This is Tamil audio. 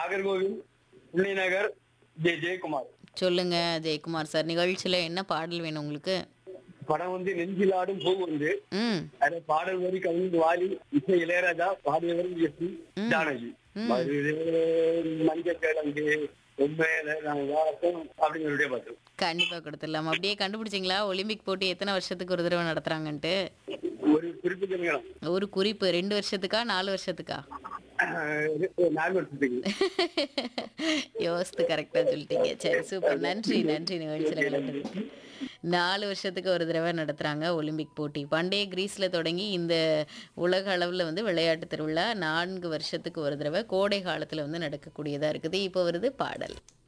நாகர்கோவில் புள்ளிநகர் ஜே ஜெயக்குமார் சொல்லுங்க ஜெயக்குமார் சார் நிகழ்ச்சியில என்ன பாடல் வேணும் உங்களுக்கு படம் வந்து நெஞ்சிலாடும் பூ வந்து ம் அது பாடல் வரி கவிஞர் வாலி இசை இளையராஜா பாடியவர் எஸ் பி ஜானகி மருதே மஞ்சள் கிழங்கு உண்மையில நான் வாசம் அப்படிங்கிறதே பார்த்தோம் கண்டிப்பா கொடுத்துடலாம் அப்படியே கண்டுபிடிச்சிங்களா ஒலிம்பிக் போட்டி எத்தனை வருஷத்துக்கு ஒரு தடவை நடத்துறாங்கன்ட்டு ஒரு குறிப்பிட்ட நேரம் ஒரு குறிப்பு ரெண்டு வருஷத்துக்கா நாலு வருஷத்துக்கா நாலு வருஷத்துக்கு யோசித்து கரெக்டா சொல்லிட்டீங்க சரி சூப்பர் நன்றி நன்றி நிகழ்ச்சியில் கலந்துருக்கு நாலு வருஷத்துக்கு ஒரு தடவை நடத்துறாங்க ஒலிம்பிக் போட்டி பண்டைய கிரீஸ்ல தொடங்கி இந்த உலக அளவில் வந்து விளையாட்டு திருவிழா நான்கு வருஷத்துக்கு ஒரு தடவை கோடை காலத்துல வந்து நடக்கக்கூடியதா இருக்குது இப்போ வருது பாடல்